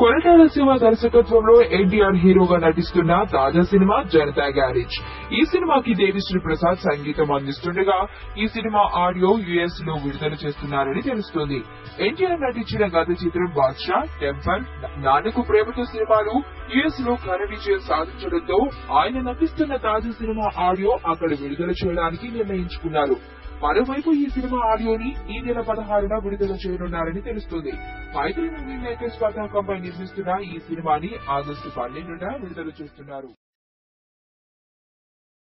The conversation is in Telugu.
కొరటాల శివ దర్శకత్వంలో ఎన్టీఆర్ హీరోగా నటిస్తున్న తాజా సినిమా జనతా గ్యారేజ్ ఈ సినిమాకి దేవిశ్రీ ప్రసాద్ సంగీతం అందిస్తుండగా ఈ సినిమా ఆడియో యుఎస్ లో విడుదల చేస్తున్నారని తెలుస్తోంది ఎన్టీఆర్ నటించిన గత చిత్రం బాద్షా టెంపల్ నాన్నకు ప్రేమతో సినిమాలు యుఎస్ లో ఘన విజయం సాధించడంతో ఆయన నటిస్తున్న తాజా సినిమా ఆడియో అక్కడ విడుదల చేయడానికి నిర్ణయించుకున్నారు మరోవైపు ఈ సినిమా ఆడియోని ఈ నెల పదహారున విడుదల చేయనున్నారని తెలుస్తుంది మైత్రి మూవీ మేకర్స్ పతాకంపై నిర్మిస్తున్న ఈ సినిమాని ఆగస్టు పన్నెండున విడుదల చేస్తున్నారు